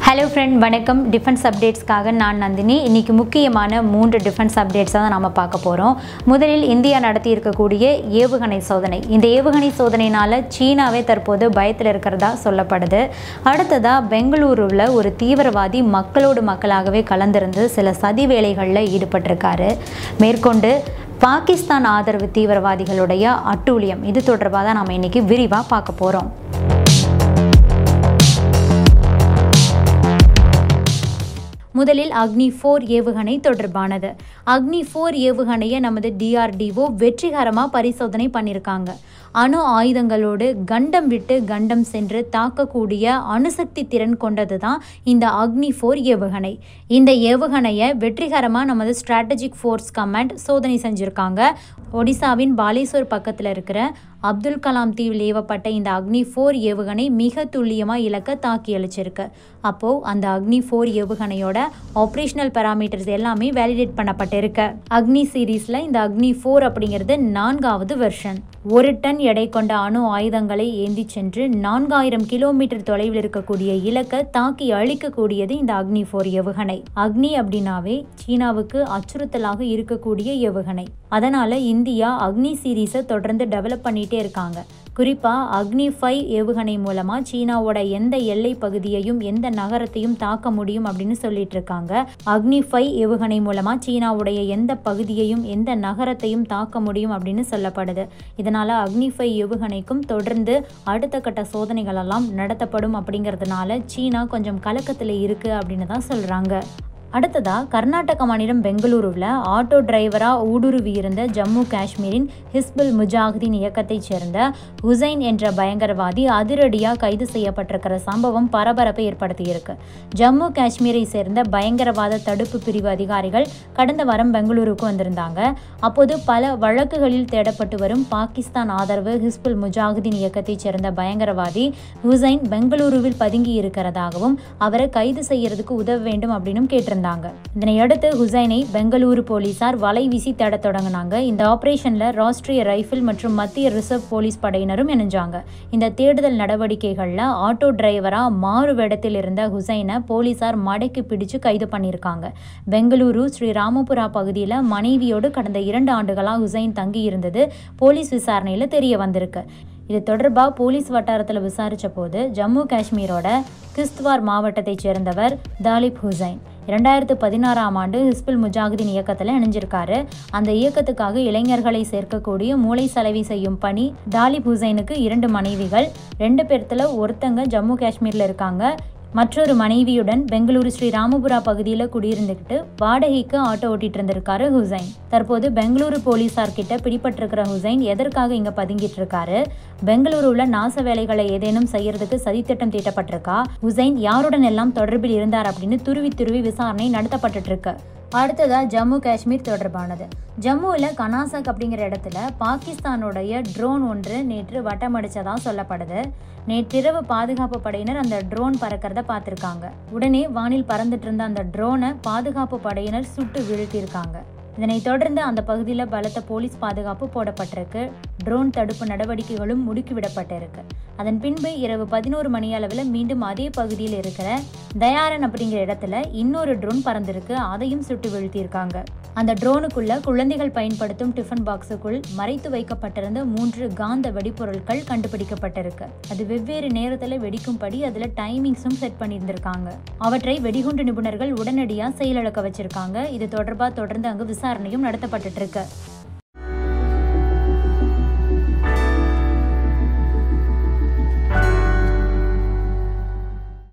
hello friend வணக்கம் defence அப்டேட்ஸ்க்காக நான் நந்தினி இன்னைக்கு முக்கியமான மூன்று டிஃபென்ஸ் அப்டேட்ஸை தான் நம்ம பார்க்க போகிறோம் முதலில் இந்தியா நடத்தி இருக்கக்கூடிய ஏவுகணை சோதனை இந்த ஏவுகணை சோதனையினால் சீனாவே தற்போது பயத்தில் இருக்கிறதா சொல்லப்படுது அடுத்ததாக பெங்களூருவில் ஒரு தீவிரவாதி மக்களோடு மக்களாகவே கலந்திருந்து சில சதி வேலைகளில் ஈடுபட்டிருக்காரு மேற்கொண்டு பாகிஸ்தான் ஆதரவு தீவிரவாதிகளுடைய அட்டூழியம் இது தொடர்பாக தான் நம்ம இன்னைக்கு விரிவாக பார்க்க போகிறோம் முதலில் அக்னி ஃபோர் ஏவுகணை தொடர்பானது அக்னி ஃபோர் ஏவுகணையை நமது டிஆர்டிஓ வெற்றிகரமாக பரிசோதனை பண்ணியிருக்காங்க அணு ஆயுதங்களோடு கண்டம் விட்டு கண்டம் சென்று தாக்கக்கூடிய அணுசக்தி திறன் கொண்டது தான் இந்த அக்னி ஃபோர் ஏவுகணை இந்த ஏவுகணையை வெற்றிகரமாக நமது ஸ்ட்ராட்டஜிக் ஃபோர்ஸ் கமாண்ட் சோதனை செஞ்சுருக்காங்க ஒடிசாவின் பாலேஸ்வர் பக்கத்தில் இருக்கிற அப்துல் கலாம் தீவில் ஏவப்பட்ட இந்த அக்னி ஃபோர் ஏவுகணை மிக துல்லியமாக இலக்க தாக்கி அளிச்சிருக்கு அப்போது அந்த அக்னி ஃபோர் ஏவுகணையோட ஆப்ரேஷனல் பேராமீட்டர்ஸ் எல்லாமே வேலிடேட் பண்ணப்பட்டிருக்கு அக்னி சீரீஸில் இந்த அக்னி ஃபோர் அப்படிங்கிறது நான்காவது வெர்ஷன் ஒரு டன் எடை கொண்ட அணு ஆயுதங்களை ஏந்தி சென்று நான்காயிரம் கிலோமீட்டர் தொலைவில் இருக்கக்கூடிய இலக்கை தாக்கி அழிக்கக்கூடியது இந்த அக்னி ஃபோர் ஏவுகணை அக்னி அப்படின்னாவே சீனாவுக்கு அச்சுறுத்தலாக இருக்கக்கூடிய ஏவுகணை அதனால இந்தியா அக்னி சீரீஸை தொடர்ந்து டெவலப் பண்ணிட்டே இருக்காங்க குறிப்பாக அக்னி ஃபைவ் ஏவுகணை மூலமாக சீனாவோட எந்த எல்லை பகுதியையும் எந்த நகரத்தையும் தாக்க முடியும் அப்படின்னு சொல்லிட்டு இருக்காங்க அக்னி ஃபைவ் ஏவுகணை மூலமாக சீனாவுடைய எந்த பகுதியையும் எந்த நகரத்தையும் தாக்க முடியும் அப்படின்னு சொல்லப்படுது இதனால் அக்னி ஃபைவ் ஏவுகணைக்கும் தொடர்ந்து அடுத்த கட்ட சோதனைகள் எல்லாம் நடத்தப்படும் அப்படிங்கிறதுனால சீனா கொஞ்சம் கலக்கத்தில் இருக்குது அப்படின்னு தான் சொல்கிறாங்க அடுத்ததாக கர்நாடக மாநிலம் பெங்களூருவில் ஆட்டோ டிரைவராக ஊடுருவி இருந்த ஜம்மு காஷ்மீரின் ஹிஸ்புல் முஜாஹிதீன் இயக்கத்தைச் சேர்ந்த ஹுசைன் என்ற பயங்கரவாதி அதிரடியாக கைது செய்யப்பட்டிருக்கிற சம்பவம் பரபரப்பை ஏற்படுத்தியிருக்கு ஜம்மு காஷ்மீரை சேர்ந்த பயங்கரவாத தடுப்பு பிரிவு அதிகாரிகள் கடந்த வாரம் பெங்களூருக்கு வந்திருந்தாங்க அப்போது பல வழக்குகளில் தேடப்பட்டு வரும் பாகிஸ்தான் ஆதரவு ஹிஸ்புல் முஜாஹிதீன் இயக்கத்தைச் சேர்ந்த பயங்கரவாதி ஹுசைன் பெங்களூருவில் பதுங்கி இருக்கிறதாகவும் அவரை கைது செய்யறதுக்கு உதவ வேண்டும் அப்படின்னு கேட்டிருந்தாங்க இருந்தாங்க இதனையடுத்து ஹுசைனை பெங்களூரு போலீசார் வலை வீசி தேடத் தொடங்கினாங்க இந்த ஆபரேஷன்ல ராஷ்டிரிய ரைஃபிள் மற்றும் மத்திய ரிசர்வ் போலீஸ் படையினரும் இணைஞ்சாங்க இந்த தேடுதல் நடவடிக்கைகள்ல ஆட்டோ டிரைவரா மாறு வேடத்தில் இருந்த ஹுசைனை போலீசார் மடக்கி பிடிச்சு கைது பண்ணியிருக்காங்க பெங்களூரு ஸ்ரீ ராமபுரா பகுதியில் மனைவியோடு கடந்த இரண்டு ஆண்டுகளாக ஹுசைன் தங்கி இருந்தது போலீஸ் விசாரணையில் தெரிய வந்திருக்கு இது தொடர்பாக போலீஸ் வட்டாரத்தில் விசாரித்த போது ஜம்மு காஷ்மீரோட கிஸ்த்வார் மாவட்டத்தைச் சேர்ந்தவர் தாலிப் ஹுசைன் இரண்டாயிரத்து பதினாறாம் ஆண்டு ஹிஸ்புல் முஜாஹிதீன் இயக்கத்தில் இணைஞ்சிருக்காரு அந்த இயக்கத்துக்காக இளைஞர்களை சேர்க்கக்கூடிய மூளை செலவி செய்யும் பணி தாலிப் ஹுசைனுக்கு இரண்டு மனைவிகள் ரெண்டு பேர்த்தில் ஒருத்தங்க ஜம்மு காஷ்மீரில் இருக்காங்க மற்றொரு மனைவியுடன் பெங்களூரு ஸ்ரீ ராமபுரா பகுதியில் குடியிருந்துக்கிட்டு வாடகைக்கு ஆட்டோ ஓட்டிட்டு இருந்திருக்காரு ஹுசைன் தற்போது பெங்களூரு போலீசார் கிட்ட பிடிபட்டிருக்கிற ஹுசைன் எதற்காக இங்க பதுங்கிட்டு இருக்காரு பெங்களூருவில் நாச வேலைகளை ஏதேனும் செய்யறதுக்கு சதித்திட்டம் தீட்டப்பட்டிருக்கா ஹுசைன் யாருடன் எல்லாம் தொடர்பில் இருந்தார் அப்படின்னு துருவி துருவி விசாரணை நடத்தப்பட்டு இருக்கு அடுத்ததா ஜம்மு காஷ்மீர் தொடர்பானது ஜம்முவில் கனாசக் அப்படிங்கிற இடத்துல பாகிஸ்தானுடைய ட்ரோன் ஒன்று நேற்று வட்டமடிச்சதா சொல்லப்படுது நேற்றிரவு பாதுகாப்பு படையினர் அந்த ட்ரோன் பறக்கிறத பார்த்துருக்காங்க உடனே வானில் பறந்துட்டு இருந்த அந்த ட்ரோனை பாதுகாப்பு படையினர் சுட்டு வீழ்த்தியிருக்காங்க இதனைத் தொடர்ந்து அந்த பகுதியில் பலத்த போலீஸ் பாதுகாப்பு போடப்பட்டிருக்கு ட்ரோன் தடுப்பு நடவடிக்கைகளும் முடுக்கிவிடப்பட்டிருக்கு அதன் பின்பு இரவு பதினோரு மணி அளவில் மீண்டும் அதே பகுதியில் இருக்கிற தயாரன் அப்படிங்கிற இடத்துல இன்னொரு ட்ரோன் பறந்திருக்கு அதையும் சுட்டு வீழ்த்தியிருக்காங்க அந்த ட்ரோனுக்குள்ள குழந்தைகள் பயன்படுத்தும் டிஃபன் பாக்ஸுக்குள் மறைத்து வைக்கப்பட்டிருந்த மூன்று காந்த வெடிப்பொருட்கள் கண்டுபிடிக்கப்பட்டிருக்கு அது வெவ்வேறு நேரத்தில் வெடிக்கும்படி அதில் டைமிங்ஸும் செட் பண்ணியிருந்திருக்காங்க அவற்றை வெடிகுண்டு நிபுணர்கள் உடனடியாக செயலிழக்க வச்சிருக்காங்க இது தொடர்பாக தொடர்ந்து அங்கு விசாரணையும் நடத்தப்பட்டு இருக்கு